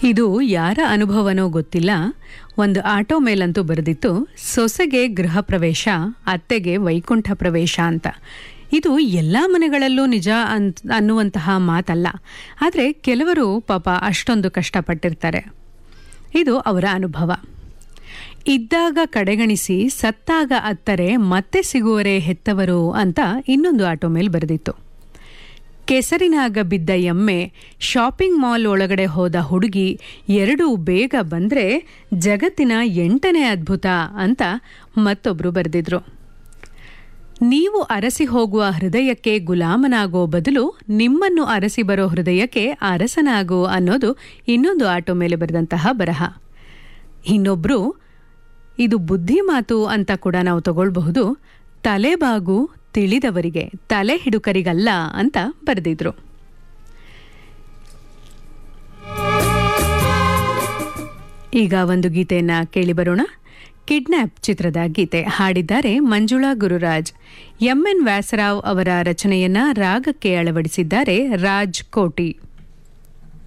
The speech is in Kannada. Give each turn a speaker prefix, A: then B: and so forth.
A: ಇದು ಯಾರ ಅನುಭವನೋ ಗೊತ್ತಿಲ್ಲ ಒಂದು ಆಟೋ ಮೇಲಂತೂ ಬರೆದಿತ್ತು ಸೊಸೆಗೆ ಗೃಹ ಪ್ರವೇಶ ಅತ್ತೆಗೆ ವೈಕುಂಠ ಪ್ರವೇಶ ಅಂತ ಇದು ಎಲ್ಲ ಮನೆಗಳಲ್ಲೂ ನಿಜ ಅಂತ ಅನ್ನುವಂತಹ ಮಾತಲ್ಲ ಆದರೆ ಕೆಲವರು ಪಾಪ ಅಷ್ಟೊಂದು ಕಷ್ಟಪಟ್ಟಿರ್ತಾರೆ ಇದು ಅವರ ಅನುಭವ ಇದ್ದಾಗ ಕಡೆಗಣಿಸಿ ಸತ್ತಾಗ ಅತ್ತರೆ ಮತ್ತೆ ಸಿಗುವರೆ ಹೆತ್ತವರು ಅಂತ ಇನ್ನೊಂದು ಆಟೋ ಮೇಲೆ ಬರೆದಿತ್ತು ಕೆಸರಿನಾಗ ಬಿದ್ದ ಎಮ್ಮೆ ಶಾಪಿಂಗ್ ಮಾಲ್ ಒಳಗಡೆ ಹೋದ ಹುಡುಗಿ ಎರಡೂ ಬೇಗ ಬಂದರೆ ಜಗತ್ತಿನ ಎಂಟನೇ ಅದ್ಭುತ ಅಂತ ಮತ್ತೊಬ್ಬರು ಬರೆದಿದ್ರು ನೀವು ಅರಸಿ ಹೋಗುವ ಹೃದಯಕ್ಕೆ ಗುಲಾಮನಾಗೋ ಬದಲು ನಿಮ್ಮನ್ನು ಅರಸಿ ಬರೋ ಹೃದಯಕ್ಕೆ ಅರಸನಾಗು ಅನ್ನೋದು ಇನ್ನೊಂದು ಆಟೋ ಮೇಲೆ ಬರೆದಂತಹ ಬರಹ ಇನ್ನೊಬ್ರು ಇದು ಬುದ್ಧಿ ಮಾತು ಅಂತ ಕೂಡ ನಾವು ತಗೊಳ್ಬಹುದು ತಲೆಬಾಗು ತಿಳಿದವರಿಗೆ ತಲೆ ಹಿಡುಕರಿಗಲ್ಲ ಅಂತ ಬರೆದಿದ್ರು ಈಗ ಒಂದು ಗೀತೆಯನ್ನ ಕೇಳಿ ಬರೋಣ ಕಿಡ್ನ್ಯಾಪ್ ಚಿತ್ರದ ಗೀತೆ ಹಾಡಿದ್ದಾರೆ ಮಂಜುಳಾ ಗುರುರಾಜ್ ಎಂಎನ್ ವ್ಯಾಸರಾವ್ ಅವರ ರಚನೆಯನ್ನ ರಾಗಕ್ಕೆ ಅಳವಡಿಸಿದ್ದಾರೆ ರಾಜ್ ಕೋಟಿ